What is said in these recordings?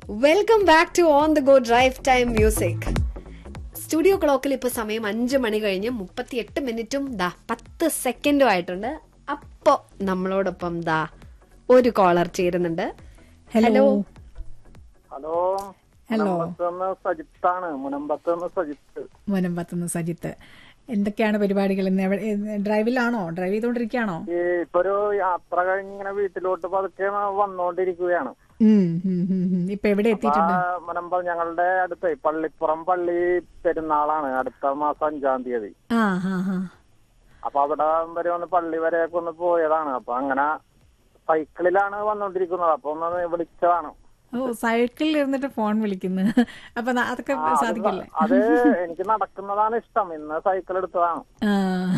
Welcome back to on the go drive time music studio ക്ലോക്കിൽ ഇപ്പോൾ സമയം അഞ്ച് മണി കഴിഞ്ഞ് മുപ്പത്തിയെട്ട് മിനിറ്റും ദാ പത്ത് സെക്കൻഡും ആയിട്ടുണ്ട് അപ്പോൾ നമ്മളോടൊപ്പം ദാ ഒരു കോളർ ചേരുന്നുണ്ട് ഹലോ ഹലോ ഹലോ. മുനമ്പത്തുനിന്ന് സജിത്താണ് മുനമ്പത്തുനിന്ന് സജിത്ത് മുനമ്പത്തുനിന്ന് സജിത്ത് എന്തൊക്കെയാണ് പരിപാടികൾ ഇന്ന് എവിടെ- ഏ, ഡ്രൈവിലാണോ ഡ്രൈവ് ചെയ്തോണ്ടിരിക്കുകയാണോ ഈ ഇപ്പൊ ഒരു യാത്ര കഴിഞ്ഞ് ഇങ്ങനെ വീട്ടിലോട്ട് പതുക്കെ വന്നോണ്ടിരിക്കുകയാണ് ഉം, ഉം, ഉം, ഉം. ഇപ്പൊ എവിടെ ആ എത്തിയിട്ടുണ്ട് മുനമ്പം ഞങ്ങളുടെ അടുത്ത് പള്ളിപ്പുറം പള്ളി പെരുന്നാളാണ് അടുത്ത മാസം അഞ്ചാം തീയതി ആ ഹാ ഹാ അപ്പൊ അവിടെ വരെ ഒന്ന് പള്ളി വരെയൊക്കെ ഒന്ന് പോയതാണ് അപ്പൊ അങ്ങനെ സൈക്കിളിലാണ് വന്നോണ്ടിരിക്കുന്നത് അപ്പൊ ഒന്ന് വിളിച്ചതാണ് ഓ സൈക്കിളിൽ ഇരുന്നിട്ട് ഫോൺ വിളിക്കുന്നു അപ്പൊ ന- അതൊക്കെ ആ, അത് സാധിക്കില്ലേ അത് എനിക്ക് നടക്കുന്നതാണ് ഇഷ്ടം ഇന്ന് സൈക്കിൾ എടുത്തതാണ് ആ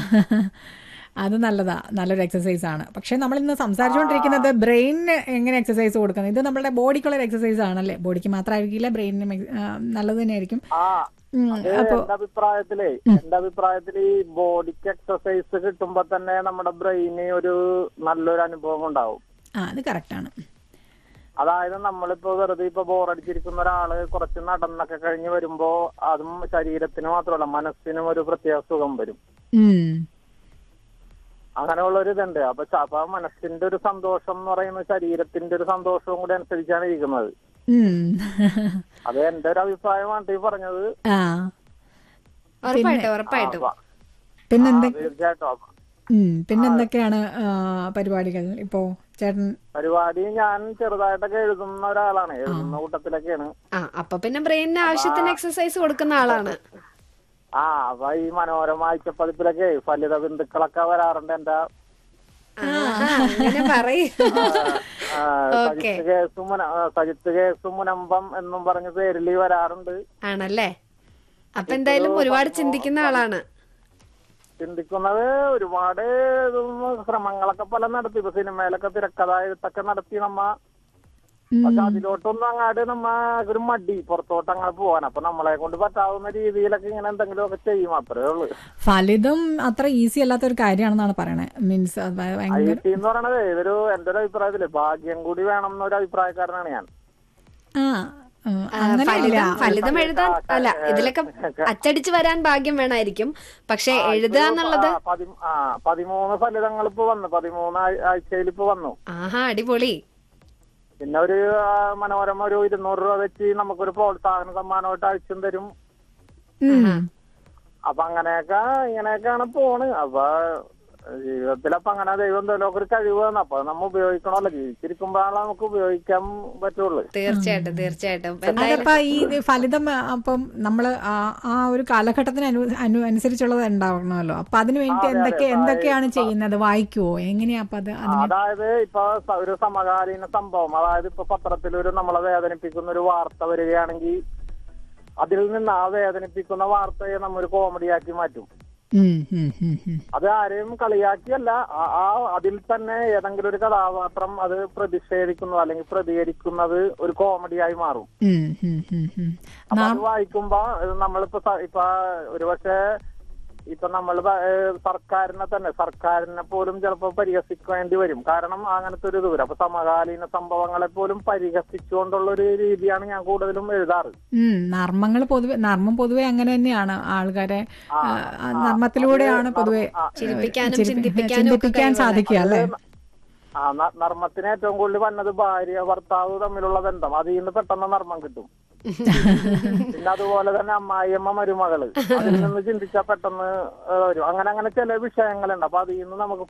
അത് നല്ലതാ നല്ലൊരു എക്സസൈസ് ആണ് പക്ഷെ നമ്മൾ ഇന്ന് സംസാരിച്ചുകൊണ്ടിരിക്കുന്നത് ബ്രെയിനിന് എങ്ങനെ എക്സസൈസ് കൊടുക്കുന്നത് ഇത് നമ്മുടെ ബോഡിക്കുള്ള ഒരു എക്സസൈസ് ആണല്ലേ ബോഡിക്ക് മാത്രമായിരിക്കില്ല ബ്രെയിനിനും നല്ലത് തന്നെയായിരിക്കും ആ ഉം, അത് അപ്പൊ എന്റെ അഭിപ്രായത്തിലേ എന്റെ അഭിപ്രായത്തിൽ ഈ ബോഡിക്ക് എക്സസൈസ് കിട്ടുമ്പോ തന്നെ നമ്മുടെ ബ്രെയിന് ഒരു നല്ലൊരു അനുഭവം ഉണ്ടാവും ആ അത് കറക്റ്റാണ് അതായത് നമ്മളിപ്പോ വെറുതെ ഇപ്പൊ ബോറടിച്ചിരിക്കുന്ന ഒരാള് കുറച്ച് നടന്നൊക്കെ കഴിഞ്ഞ് വരുമ്പോ അതും ശരീരത്തിന് മാത്രമല്ല മനസ്സിനും ഒരു പ്രത്യേക സുഖം വരും ഉം അങ്ങനെയുള്ള ഒരു ഇതുണ്ട് അപ്പൊ ച- അപ്പൊ ആ മനസ്സിന്റെ ഒരു സന്തോഷം എന്ന് പറയുന്നത് ശരീരത്തിന്റെ ഒരു സന്തോഷവും കൂടി അനുസരിച്ചാണ് ഇരിക്കുന്നത് ഉം. അത് എന്റെ ഒരു അഭിപ്രായമാണ് ഈ പറഞ്ഞത് ആ ഉറപ്പായിട്ടും ഉറപ്പായിട്ടും ആ, പിന്നെന്തെ തീർച്ചയായിട്ടും അപ്പൊ ഉം പിന്നെന്തൊക്കെയാണ് ആ, പരിപാടികൾ ഇപ്പോ ചേട്ടൻ പരിപാടി ഞാൻ ചെറുതായിട്ടൊക്കെ എഴുതുന്ന ഒരാളാണ് എഴുതുന്ന കൂട്ടത്തിലൊക്കെയാണ് ആ അപ്പൊ പിന്നെ ബ്രെയിനിന് ആവശ്യത്തിന് എക്സസൈസ് കൊടുക്കുന്ന ആളാണ് ആ അപ്പൊ ഈ മനോരമ ആഴ്ചപ്പതിപ്പിലൊക്കെ ഫലിത ബന്ധുക്കളൊക്കെ വരാറുണ്ട് എന്റെ ആഹാ, അങ്ങനെ പറയൂ ആ, ഓക്കേ. സജിത്ത് കേസും മുന ആ, സജിത്ത് കേസും മുനമ്പം എന്നും പറഞ്ഞ പേരിൽ വരാറുണ്ട് ആണല്ലേ അപ്പൊ എന്തായാലും ഒരുപാട് ചിന്തിക്കുന്ന ആളാണ് ചിന്തിക്കുന്നത് ഒരുപാട് ഇതൊന്ന് ശ്രമങ്ങളൊക്കെ പല നടത്തി ഇപ്പൊ സിനിമയിലൊക്കെ തിരക്കഥ എഴുത്തൊക്കെ നടത്തി നമ്മ പക്ഷെ അതിലോട്ടൊന്നും അങ്ങാട് നമ്മ ഒരു മടി പുറത്തോട്ട് അങ്ങനെ പോവാൻ അപ്പൊ നമ്മളെ കൊണ്ട് പറ്റാവുന്ന രീതിയിലൊക്കെ ഇങ്ങനെ എന്തെങ്കിലുമൊക്കെ ചെയ്യും അത്രേ ഉള്ളു ഫലിതം അത്ര ഈസി അല്ലാത്ത ഒരു കാര്യമാണെന്നാണ് പറയണേ മീൻസ് ഐ ഭയങ്കര ടി എന്ന് പറയണത് ഇതൊരു എന്റെ ഒരു അഭിപ്രായത്തില് ഭാഗ്യം കൂടി വേണം എന്നൊരു അഭിപ്രായക്കാരനാണ് ഞാൻ ആ ഉം, ആ, അങ്ങനെയല്ല ഫലിതം ഫലിതം എഴുതാൻ അല്ല ഇതിലൊക്കെ അച്ചടിച്ച് വരാൻ ഭാഗ്യം വേണമായിരിക്കും പക്ഷെ എഴുതുക എന്നുള്ളത് ആ, പതി- ആ, പതിമൂന്ന് ഫലിതങ്ങൾ ഇപ്പൊ വന്നു പതിമൂന്ന് ആഴ്ചയിൽ ഇപ്പൊ വന്നു ആഹാ അടിപൊളി പിന്നെ ഒരു ആ, മനോരമ ഒരു ഇരുന്നൂറ് രൂപ വെച്ച് നമുക്കൊരു പ്രോത്സാഹന സമ്മാനമായിട്ട് അയച്ചും തരും ഉം. അപ്പൊ അങ്ങനെയൊക്കെ ഇങ്ങനെയൊക്കെയാണ് പോണ് അപ്പൊ ജീവിതത്തിൽ അപ്പൊ അങ്ങനെ ദൈവം എന്തെങ്കിലും ഒരു കഴിവ് തന്നു അപ്പൊ നമ്മ ഉപയോഗിക്കണമല്ലോ ജീവിച്ചിരിക്കുമ്പോഴാണ് നമുക്ക് ഉപയോഗിക്കാൻ പറ്റുള്ളൂ തീർച്ചയായിട്ടും തീർച്ചയായിട്ടും എന്തായാലും അതപ്പോ ഈ ഇത് ഫലിതം അപ്പം നമ്മള് ആ ആ ഒരു കാലഘട്ടത്തിന് അനു അനു അനുസരിച്ചുള്ളത് ഉണ്ടാവണമല്ലോ അപ്പൊ അതിനു വേണ്ടി എന്തൊക്കെ എന്തൊക്കെയാണ് ചെയ്യുന്നത് വായിക്കുവോ എങ്ങനെയാ അപ്പൊ അത് അതിന് അതായത് ഇപ്പൊ സ- ഒരു സമകാലീന സംഭവം അതായത് ഇപ്പൊ പത്രത്തിൽ ഒരു നമ്മളെ വേദനിപ്പിക്കുന്ന ഒരു വാർത്ത വരികയാണെങ്കിൽ അതിൽ നിന്ന് ആ വേദനിപ്പിക്കുന്ന വാർത്തയെ നമ്മ ഒരു കോമഡിയാക്കി മാറ്റും ഉം, ഉം, ഉം, ഉം. അത് ആരെയും കളിയാക്കിയല്ല ആ- ആ അതിൽ തന്നെ ഏതെങ്കിലും ഒരു കഥാപാത്രം അത് പ്രതിഷേധിക്കുന്നത് അല്ലെങ്കിൽ പ്രതികരിക്കുന്നത് ഒരു കോമഡിയായി മാറും ഉം, ഉം, ഉം, ഉം. അപ്പൊ അത് വായിക്കുമ്പോ ഇത് നമ്മളിപ്പോ സ- ഇപ്പൊ ഒരുപക്ഷെ ഇപ്പൊ നമ്മൾ സർക്കാരിനെ തന്നെ സർക്കാരിനെ പോലും ചിലപ്പോ പരിഹസിക്കേണ്ടി വരും കാരണം അങ്ങനത്തെ ഒരു ദൂരം അപ്പൊ സമകാലീന സംഭവങ്ങളെ പോലും പരിഹസിച്ചുകൊണ്ടുള്ള ഒരു രീതിയാണ് ഞാൻ കൂടുതലും എഴുതാറ് ഉം, നർമ്മങ്ങൾ പൊതുവെ നർമ്മം പൊതുവെ അങ്ങനെ തന്നെയാണ് ആൾക്കാരെ ആ, ആ, നർമ്മത്തിലൂടെയാണ് പൊതുവെ ചിരിപ്പിക്കാനും ചിരിപ്പി- ചിന്തിപ്പിക്കാനും ഒക്കെ ചിന്തിപ്പിക്കാൻ കഴിവുള്ള സാധിക്കുക അല്ലേ ആ ന- നർമ്മത്തിന് ഏറ്റവും കൂടുതൽ വന്നത് ഭാര്യ ഭർത്താവ് തമ്മിലുള്ള ബന്ധം അതിൽ നിന്ന് പെട്ടെന്ന് നർമ്മം കിട്ടും പിന്നെ അതുപോലെ തന്നെ അമ്മായിയമ്മ മരുമകള് അതിൽ നിന്ന് ചിന്തിച്ചാൽ പെട്ടെന്ന് ഏ, വരും അങ്ങനെ അങ്ങനെ ചില വിഷയങ്ങളുണ്ട് അപ്പൊ അതിൽ നിന്ന് നമുക്ക്